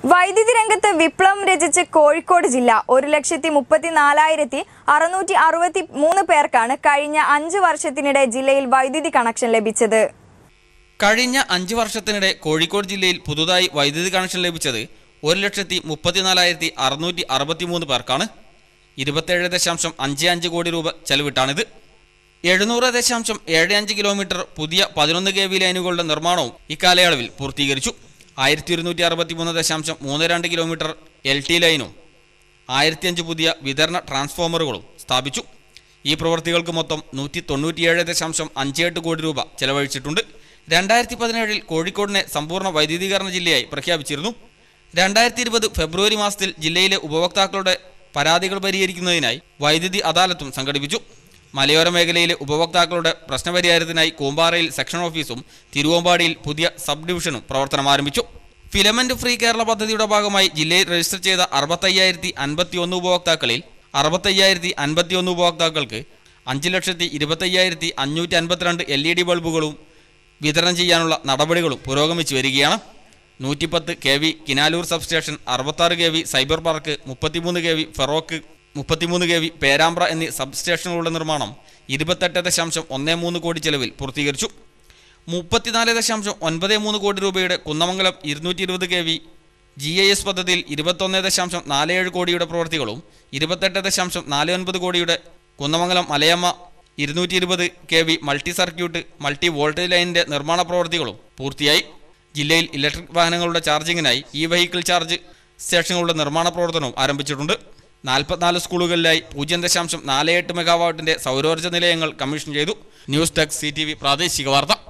വൈദ്യുതി രംഗത്ത് വിപ്ലവം രചിച്ച് കോഴിക്കോട് ജില്ല ഒരു ലക്ഷത്തി മുപ്പത്തിനാലായിരത്തി അറുന്നൂറ്റി അറുപത്തി മൂന്ന് പേർക്കാണ് കഴിഞ്ഞ അഞ്ച് വർഷത്തിനിടെ ജില്ലയിൽ വൈദ്യുതി കണക്ഷൻ ലഭിച്ചത് കഴിഞ്ഞ അഞ്ച് വർഷത്തിനിടെ കോഴിക്കോട് ജില്ലയിൽ പുതുതായി വൈദ്യുതി കണക്ഷൻ ലഭിച്ചത് ഒരു ലക്ഷത്തി മുപ്പത്തിനാലായിരത്തി അറുന്നൂറ്റി അറുപത്തിമൂന്ന് പേർക്കാണ് ഇരുപത്തേഴ് ദശാംശം അഞ്ച് അഞ്ച് കോടി രൂപ ചെലവിട്ടാണിത് എഴുന്നൂറ് ദശാംശം ഏഴ് അഞ്ച് കിലോമീറ്റർ പുതിയ പതിനൊന്ന് കെ വി ലൈനുകളുടെ നിർമ്മാണവും ഇക്കാലയളവിൽ പൂർത്തീകരിച്ചു ആയിരത്തി ഒരുന്നൂറ്റി അറുപത്തി മൂന്ന് ദശാംശം മൂന്ന് രണ്ട് കിലോമീറ്റർ എൽ ടി ലൈനും ആയിരത്തിയഞ്ച് പുതിയ വിതരണ ട്രാൻസ്ഫോമറുകളും സ്ഥാപിച്ചു ഈ പ്രവൃത്തികൾക്ക് മൊത്തം നൂറ്റി തൊണ്ണൂറ്റിയേഴ് ദശാംശം അഞ്ച് എട്ട് കോടി രൂപ ചെലവഴിച്ചിട്ടുണ്ട് രണ്ടായിരത്തി പതിനേഴിൽ കോഴിക്കോടിനെ സമ്പൂർണ്ണ വൈദ്യുതീകരണ ജില്ലയായി പ്രഖ്യാപിച്ചിരുന്നു രണ്ടായിരത്തി ഇരുപത് ഫെബ്രുവരി മാസത്തിൽ ജില്ലയിലെ ഉപഭോക്താക്കളുടെ പരാതികൾ പരിഹരിക്കുന്നതിനായി വൈദ്യുതി അദാലത്തും സംഘടിപ്പിച്ചു മലയോര മേഖലയിലെ ഉപഭോക്താക്കളുടെ പ്രശ്നപരിഹാരത്തിനായി കൂമ്പാറയിൽ സെക്ഷൻ ഓഫീസും തിരുവമ്പാടിയിൽ പുതിയ സബ് ഡിവിഷനും പ്രവർത്തനം ആരംഭിച്ചു ഫിലമെന്റ് ഫ്രീ കേരള പദ്ധതിയുടെ ഭാഗമായി ജില്ലയിൽ രജിസ്റ്റർ ചെയ്ത അറുപത്തയ്യായിരത്തി അൻപത്തി ഒന്ന് ഉപഭോക്താക്കളിൽ അറുപത്തയ്യായിരത്തി അൻപത്തി ഒന്ന് ഉപഭോക്താക്കൾക്ക് അഞ്ച് ലക്ഷത്തി ഇരുപത്തയ്യായിരത്തി അഞ്ഞൂറ്റി അൻപത്തിരണ്ട് എൽ ഇ ഡി ബൾബുകളും വിതരണം ചെയ്യാനുള്ള നടപടികളും പുരോഗമിച്ചു വരികയാണ് നൂറ്റിപ്പത്ത് കെ വി കിനാലൂർ സബ്സ്റ്റേഷൻ അറുപത്താറ് കെ വി സൈബർ പാർക്ക് മുപ്പത്തിമൂന്ന് കെ വി ഫെറോക്ക് മുപ്പത്തിമൂന്ന് കെ വി പേരാമ്പ്ര എന്നീ സബ്സ്റ്റേഷനുകളുടെ നിർമ്മാണം ഇരുപത്തെട്ട് ദശാംശം ഒന്ന് മൂന്ന് കോടി ചെലവിൽ പൂർത്തീകരിച്ചു മുപ്പത്തിനാല് ദശാംശം ഒൻപത് മൂന്ന് കോടി രൂപയുടെ കുന്നമംഗലം ഇരുന്നൂറ്റി ഇരുപത് K V G I S പദ്ധതിയിൽ ഇരുപത്തൊന്ന് ദശാംശം നാല് ഏഴ് കോടിയുടെ പ്രവൃത്തികളും ഇരുപത്തെട്ട് ദശാംശം നാല് ഒൻപത് കോടിയുടെ കുന്നമംഗലം മലയമ്മ ഇരുന്നൂറ്റി ഇരുപത് K V multi circuit multi voltage ലൈനിന്റെ നിർമ്മാണ പ്രവൃത്തികളും പൂർത്തിയായി ജില്ലയിൽ ഇലക്ട്രിക് വാഹനങ്ങളുടെ ചാർജിങ്ങിനായി ഇ വെഹിക്കിൾ ചാർജ് സ്റ്റേഷനുകളുടെ നിർമ്മാണ പ്രവർത്തനവും ആരംഭിച്ചിട്ടുണ്ട് നാൽപ്പത്തിനാല് സ്കൂളുകളിലായി പൂജ്യം ദശാംശം നാല് എട്ട് മെഗാവാട്ടിന്റെ സൗരോർജ്ജ നിലയങ്ങൾ കമ്മീഷൻ ചെയ്തു news desk C T V പ്രാദേശിക വാർത്ത